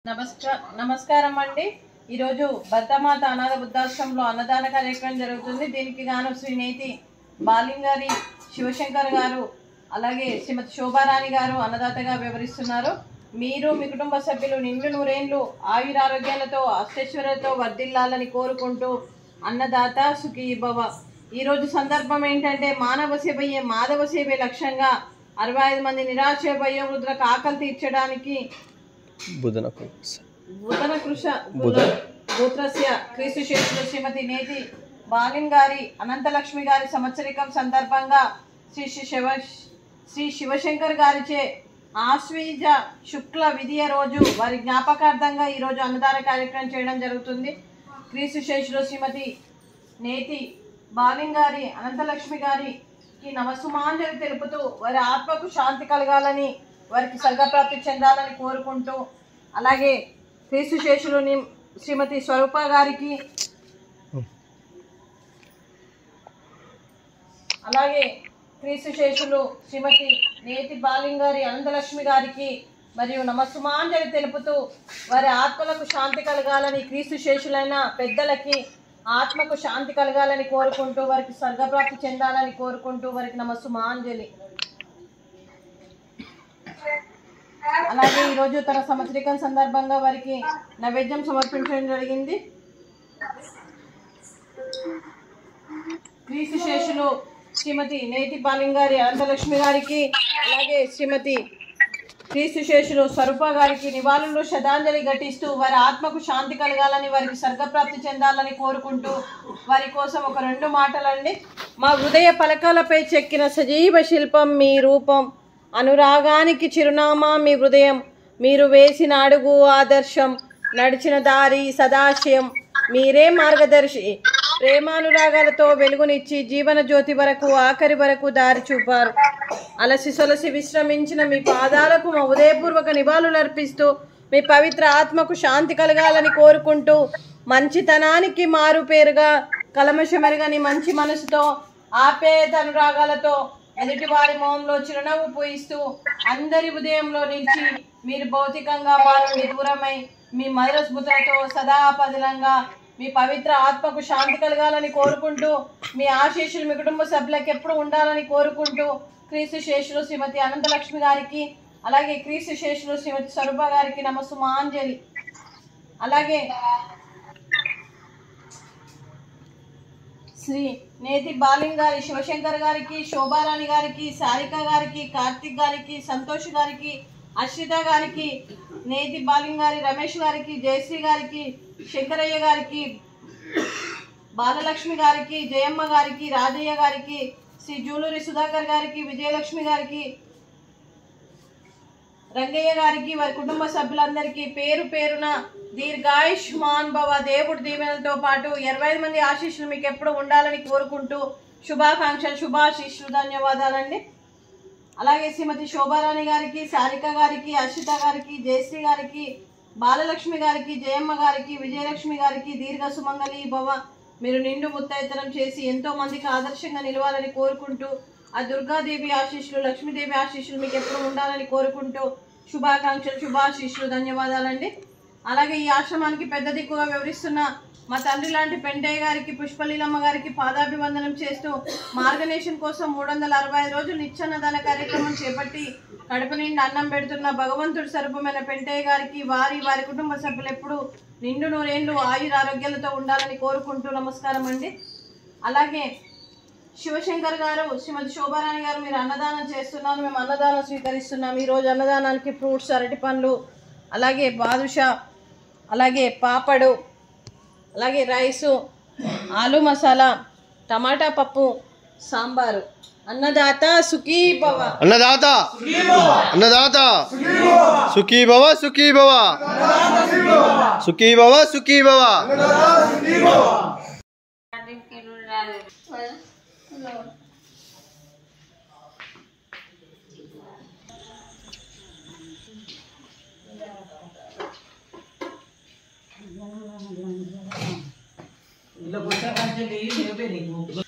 నమస్కారం నమస్కారం అండి ఈరోజు భర్తమాత అనాథ వృద్ధాశ్రమంలో అన్నదాన కార్యక్రమం జరుగుతుంది దీనికి గాను శ్రీ నేతి బాలింగారి శివశంకర్ గారు అలాగే శ్రీమతి శోభారాణి గారు అన్నదాతగా వివరిస్తున్నారు మీరు మీ కుటుంబ సభ్యులు నిండు నూరేండ్లు ఆయురారోగ్యాలతో అష్టైశ్వర్యాలతో వర్ధిల్లాలని కోరుకుంటూ అన్నదాత సుఖీ భవ ఈరోజు సందర్భం ఏంటంటే మానవ సేవయే మాధవ సేవే లక్ష్యంగా అరవై ఐదు మంది నిరాశ వయోవృద్ధులకు ఆకలి తీర్చడానికి బుధనకు బుధన కృష గోత్రస్య క్రీస్తు శేషులు శ్రీమతి నేతి బాలిన్ గారి అనంతలక్ష్మి గారి సంవత్సరికం సందర్భంగా శ్రీ శ్రీ శివ శ్రీ శివశంకర్ గారిచే ఆశ్వీజ శుక్ల విధియ రోజు వారి జ్ఞాపకార్థంగా ఈరోజు అన్నదాన కార్యక్రమం చేయడం జరుగుతుంది క్రీస్తు శేషులు శ్రీమతి నేతి బాలిన్ గారి అనంతలక్ష్మి గారికి నమస్సుమాంజలి తెలుపుతూ వారి ఆత్మకు శాంతి కలగాలని వారికి స్వర్గప్రాప్తి చెందాలని కోరుకుంటూ అలాగే క్రీస్తు శేషులుని శ్రీమతి స్వరూప గారికి అలాగే క్రీస్తు శేషులు శ్రీమతి నేతి బాలింగ్ గారి అనంతలక్ష్మి గారికి మరియు నమస్సుమాంజలి తెలుపుతూ వారి ఆత్మలకు శాంతి కలగాలని క్రీస్తు శేషులైన పెద్దలకి ఆత్మకు శాంతి కలగాలని కోరుకుంటూ వారికి స్వర్గప్రాప్తి చెందాలని కోరుకుంటూ వారికి నమస్సుమాంజలి అలాగే ఈరోజు తన సంవత్సరికం సందర్భంగా వారికి నైవేద్యం సమర్పించడం జరిగింది క్రీస్తు శేషులు శ్రీమతి నేతి బాలింగారి అనంతలక్ష్మి గారికి అలాగే శ్రీమతి క్రీస్తు శేషులు స్వరూప గారికి నివాళులు శ్రద్ధాంజలి ఘటిస్తూ వారి ఆత్మకు శాంతి కలగాలని వారికి స్వర్గప్రాప్తి చెందాలని కోరుకుంటూ వారి కోసం ఒక రెండు మాటలండి మా హృదయ పలకాలపై చెక్కిన సజీవ శిల్పం మీ రూపం అనురాగానికి చిరునామా మీ హృదయం మీరు వేసిన అడుగు ఆదర్శం నడిచిన దారి సదాశయం మీరే మార్గదర్శి ప్రేమానురాగాలతో వెలుగునిచ్చి జీవన జ్యోతి వరకు ఆఖరి వరకు దారి చూపారు అలసి సొలసి విశ్రమించిన మీ పాదాలకు మా ఉదయపూర్వక నివాళులు అర్పిస్తూ మీ పవిత్ర ఆత్మకు శాంతి కలగాలని కోరుకుంటూ మంచితనానికి మారు పేరుగా కలమషమెరగని మంచి మనసుతో ఆప్యాయత అనురాగాలతో ఎదుటి వారి మొహంలో చిరునవ్వు పూయిస్తూ అందరి ఉదయంలో నిలిచి మీరు భౌతికంగా మా నుండి దూరమై మీ మధుర స్మృతులతో సదా పదిలంగా మీ పవిత్ర ఆత్మకు శాంతి కలగాలని కోరుకుంటూ మీ ఆశీస్సులు మీ కుటుంబ సభ్యులకు ఎప్పుడు ఉండాలని కోరుకుంటూ క్రీస్తు శేషులు శ్రీమతి అనంతలక్ష్మి గారికి అలాగే క్రీస్తు శేషులు శ్రీమతి స్వరూప గారికి నమస్సుమాంజలి అలాగే శ్రీ నేతి బాలింగ్ గారి శివశంకర్ గారికి శోభారాణి గారికి సారిక గారికి కార్తిక్ గారికి సంతోష్ గారికి అశ్రిత గారికి నేతి బాలింగ్ గారి రమేష్ గారికి జయశ్రీ గారికి శంకరయ్య గారికి బాలలక్ష్మి గారికి జయమ్మ గారికి రాజయ్య గారికి శ్రీ జూలూరి సుధాకర్ గారికి విజయలక్ష్మి గారికి రంగయ్య గారికి వారి కుటుంబ సభ్యులందరికీ పేరు పేరున దీర్ఘాయుష్మాన్ భవ దేవుడి దీవెనలతో పాటు ఇరవై ఐదు మంది ఆశీస్సులు మీకు ఎప్పుడు ఉండాలని కోరుకుంటూ శుభాకాంక్షలు శుభాశీస్సులు ధన్యవాదాలండి అలాగే శ్రీమతి శోభారాణి గారికి సారిక గారికి అర్షిత గారికి జయశ్రీ గారికి బాలలక్ష్మి గారికి జయమ్మ గారికి విజయలక్ష్మి గారికి దీర్ఘ సుమంగళి భవ మీరు నిండు ముత్తైతనం చేసి ఎంతో మందికి ఆదర్శంగా నిలవాలని కోరుకుంటూ ఆ దుర్గాదేవి ఆశీస్సులు లక్ష్మీదేవి ఆశీస్సులు మీకు ఎప్పుడు ఉండాలని కోరుకుంటూ శుభాకాంక్షలు శుభాశీస్సులు ధన్యవాదాలండి అలాగే ఈ ఆశ్రమానికి పెద్ద దిక్కుగా వివరిస్తున్న మా తండ్రి లాంటి పెంటయ్య గారికి పుష్పలీలమ్మ గారికి పాదాభివందనం చేస్తూ మార్గనేషన్ కోసం మూడు వందల అరవై ఐదు రోజులు నిత్యాన్నదాన కార్యక్రమం చేపట్టి కడుపు నిండి అన్నం పెడుతున్న భగవంతుడి స్వరూపమైన పెంటయ్య గారికి వారి వారి కుటుంబ సభ్యులు ఎప్పుడు నిండు నూరేళ్లు ఆయుర ఆరోగ్యాలతో ఉండాలని కోరుకుంటూ నమస్కారం అండి అలాగే శివశంకర్ గారు శ్రీమతి శోభారాణి గారు మీరు అన్నదానం చేస్తున్నారు మేము అన్నదానం స్వీకరిస్తున్నాం ఈరోజు అన్నదానానికి ఫ్రూట్స్ అరటి పండ్లు అలాగే బాదుషా అలాగే పాపడు అలాగే రైసు ఆలు మసాలా టమాటా పప్పు సాంబారు అన్నదాత సుఖీ భవ అన్నదాత అన్నదాత సుఖీ భవ సుఖీ భవ సుఖీ భవ సుఖీ భవ ఇలా పుస్తకాలు